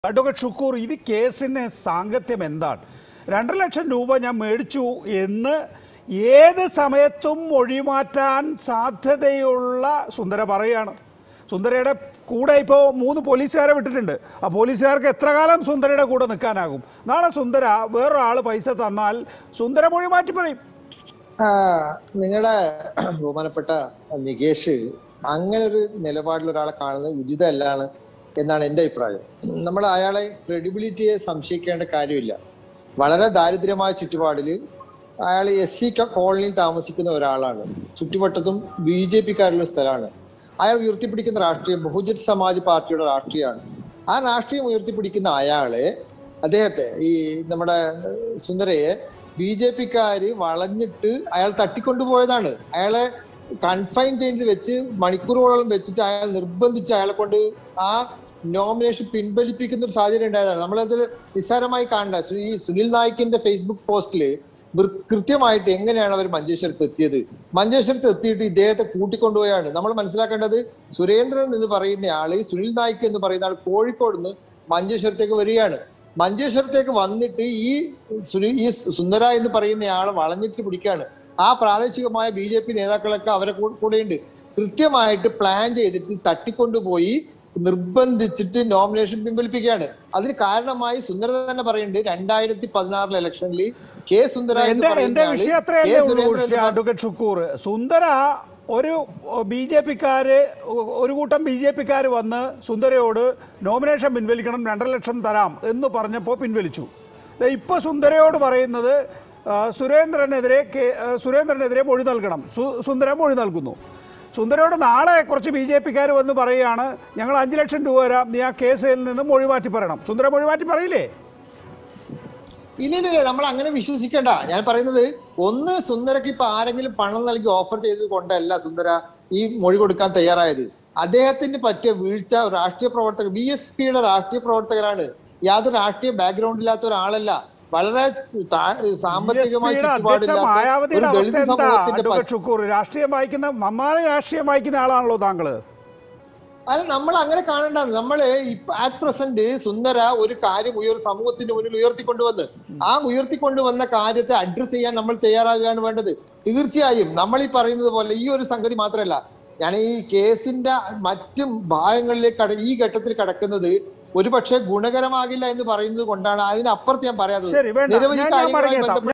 advocate Shukkur ഇത് കേസിന് സാങ്കത്യം എന്താണ് രണ്ടര ലക്ഷം രൂപ ഞാൻ മേടിച്ചു എന്ന് ഏത് സമയത്തും മൊഴിമാറ്റാൻ സാധ്യതയുള്ള സുന്ദര പറയാണ് സുന്ദരയുടെ കൂടെ ഇപ്പോൾ മൂന്ന് പോലീസുകാരെ വിട്ടിട്ടുണ്ട് ആ പോലീസുകാർക്ക് എത്ര കാലം സുന്ദരയുടെ കൂടെ നിൽക്കാനാകും നാളെ സുന്ദര വേറൊരാൾ പൈസ തന്നാൽ സുന്ദര മൊഴി മാറ്റി പറയും ആ, നിങ്ങളുടെ ബഹുമാനപ്പെട്ട നികേഷ് അങ്ങനെ ഒരു നിലപാടിൽ ഒരാളെ കാണുന്നത് ഉചിതമല്ലാണ് എന്നാണ് എൻ്റെ അഭിപ്രായം നമ്മൾ അയാളെ ക്രെഡിബിലിറ്റിയെ സംശയിക്കേണ്ട കാര്യമില്ല വളരെ ദാരിദ്ര്യമായ ചുറ്റുപാടിൽ അയാൾ എസ് സി കോളനിയിൽ താമസിക്കുന്ന ഒരാളാണ് ചുറ്റുവട്ടത്തും ബി ജെ പിക്കാരുള്ള സ്ഥലമാണ് അയാൾ ഉയർത്തിപ്പിടിക്കുന്ന രാഷ്ട്രീയം ബഹുജൻ സമാജ് പാർട്ടിയുടെ രാഷ്ട്രീയമാണ് ആ രാഷ്ട്രീയം ഉയർത്തിപ്പിടിക്കുന്ന അയാളെ അദ്ദേഹത്തെ ഈ നമ്മുടെ സുന്ദരയെ ബി ജെ പിക്കാര് വളഞ്ഞിട്ട് അയാൾ തട്ടിക്കൊണ്ടുപോയതാണ് അയാളെ കൺഫൈൻ ചെയ്ത് വെച്ച് മണിക്കൂറുകളോളം വെച്ചിട്ട് അയാൾ നിർബന്ധിച്ച് അയാളെ കൊണ്ട് ആ നോമിനേഷൻ പിൻവലിപ്പിക്കുന്ന ഒരു സാഹചര്യം ഉണ്ടായതാണ് നമ്മളത് നിസ്സാരമായി കാണണ്ട സു- ഈ സുനിൽ നായിക്കിന്റെ ഫേസ്ബുക്ക് പോസ്റ്റില് വൃ- കൃത്യമായിട്ട് എങ്ങനെയാണ് അവർ മഞ്ചേശ്വരത്ത് എത്തിയത് മഞ്ചേശ്വരത്ത് എത്തിയിട്ട് ഇദ്ദേഹത്തെ കൂട്ടിക്കൊണ്ടുപോയാണ് നമ്മൾ മനസ്സിലാക്കേണ്ടത് സുരേന്ദ്രൻ എന്ന് പറയുന്ന ആള് സുനിൽ നായിക്ക് എന്ന് പറയുന്ന ആൾ കോഴിക്കോട് നിന്ന് മഞ്ചേശ്വരത്തേക്ക് വരികയാണ് മഞ്ചേശ്വരത്തേക്ക് വന്നിട്ട് ഈ സുനിൽ ഈ സുന്ദര എന്ന് പറയുന്ന ആളെ വളഞ്ഞിട്ട് പിടിക്കുകയാണ് ആ പ്രാദേശികമായ ബി ജെ പി നേതാക്കളൊക്കെ അവരെ കൂ- കൂടെയുണ്ട് കൃത്യമായിട്ട് പ്ലാൻ ചെയ്തിട്ട് തട്ടിക്കൊണ്ടുപോയി നിർബന്ധിച്ചിട്ട് നോമിനേഷൻ പിൻവലിപ്പിക്കുകയാണ് അതിന് കാരണമായി സുന്ദര തന്നെ പറയുന്നുണ്ട് രണ്ടായിരത്തി പതിനാറിലെ ഇലക്ഷനിൽ കെ സുന്ദര എന്ന് എന്റെ പറയുന്ന എന്റെ ആള് വിഷയം കെ അത്രയല്ലേ ഉള്ളൂ സുരേന്ദ്രൻ എന്ന് അഡ്വക്കേറ്റ് ഷുക്കൂർ സുന്ദര ഒരു ബി ജെ പിക്കാര് ഒരു കൂട്ടം ബി ജെ പിക്കാർ വന്ന് സുന്ദരയോട് നോമിനേഷൻ പിൻവലിക്കണം രണ്ടര ലക്ഷം തരാം എന്ന് പറഞ്ഞപ്പോൾ പിൻവലിച്ചു ദേ ഇപ്പൊ സുന്ദരയോട് പറയുന്നത് ആ, സുരേന്ദ്രനെതിരെ കേ- ആ, സുരേന്ദ്രനെതിരെ മൊഴി നൽകണം സു- സുന്ദര മൊഴി നൽകുന്നു സുന്ദരയോട് നാളെ കുറച്ച് ബി ജെ പിക്കാർ വന്ന് പറയുകയാണ് ഞങ്ങൾ അഞ്ച് ലക്ഷം രൂപ തരാം നീ ആ കേസിൽ നിന്ന് മൊഴി മാറ്റി പറയണം സുന്ദര മൊഴി മാറ്റി പറയില്ലേ ഇല്ല ഇല്ല ഇല്ല നമ്മൾ അങ്ങനെ വിശ്വസിക്കേണ്ട ഞാൻ പറയുന്നത് ഒന്ന് സുന്ദരക്ക് ഇപ്പൊ ആരെങ്കിലും പണം നൽകി ഓഫർ ചെയ്തത് കൊണ്ടല്ല സുന്ദര ഈ മൊഴി കൊടുക്കാൻ തയ്യാറായത് അദ്ദേഹത്തിന് പറ്റിയ വീഴ്ച രാഷ്ട്രീയ പ്രവർത്തകർ ബി എസ് പിയുടെ രാഷ്ട്രീയ പ്രവർത്തകരാണ് യാതൊരു രാഷ്ട്രീയ ബാക്ക്ഗ്രൗണ്ട് ഇല്ലാത്ത ഒരാളല്ല വളരെ താ- സാമ്പത്തികമായി BSP യുടെ അധ്യക്ഷ ചുറ്റുപാടില്ലാത്ത ഒരു മായാവതിയുടെ അവസ്ഥ ദളിത് എന്താ സമൂഹത്തിന്റെ അഡ്വക്കേറ്റ് ഷുക്കൂർ രാഷ്ട്രീയം വായിക്കുന്ന നന്നായി രാഷ്ട്രീയം വായിക്കുന്ന ആളാണല്ലോ താങ്കള് അല്ല നമ്മൾ അങ്ങനെ കാണേണ്ട നമ്മള് ഇപ്പൊ ആറ്റ് പ്രസന്റ് സുന്ദര ഒരു കാര്യം ഉയർ സമൂഹത്തിന്റെ മുന്നിൽ ഉയർത്തിക്കൊണ്ടുവന്ന് ആ ഉയർത്തിക്കൊണ്ടുവന്ന കാര്യത്തെ അഡ്രസ് ചെയ്യാൻ നമ്മൾ തയ്യാറാകുകയാണ് വേണ്ടത് തീർച്ചയായും നമ്മൾ ഈ പറയുന്നത് പോലെ ഈ ഒരു സംഗതി മാത്രമല്ല ഞാൻ ഈ കേസിന്റെ മറ്റു ഭാഗങ്ങളിലേക്ക് കട ഈ ഘട്ടത്തിൽ കടക്കുന്നത് ഒരുപക്ഷെ ഗുണകരമാകില്ല എന്ന് പറയുന്നത് കൊണ്ടാണ് അതിനപ്പുറത്ത് ഞാൻ പറയാത്തത് ശരി വേണ്ട നിരവധി ഞാൻ ഞാൻ കാര്യങ്ങളുമായി മടങ്ങിയെത്താം ബന്ധപ്പെട്ട്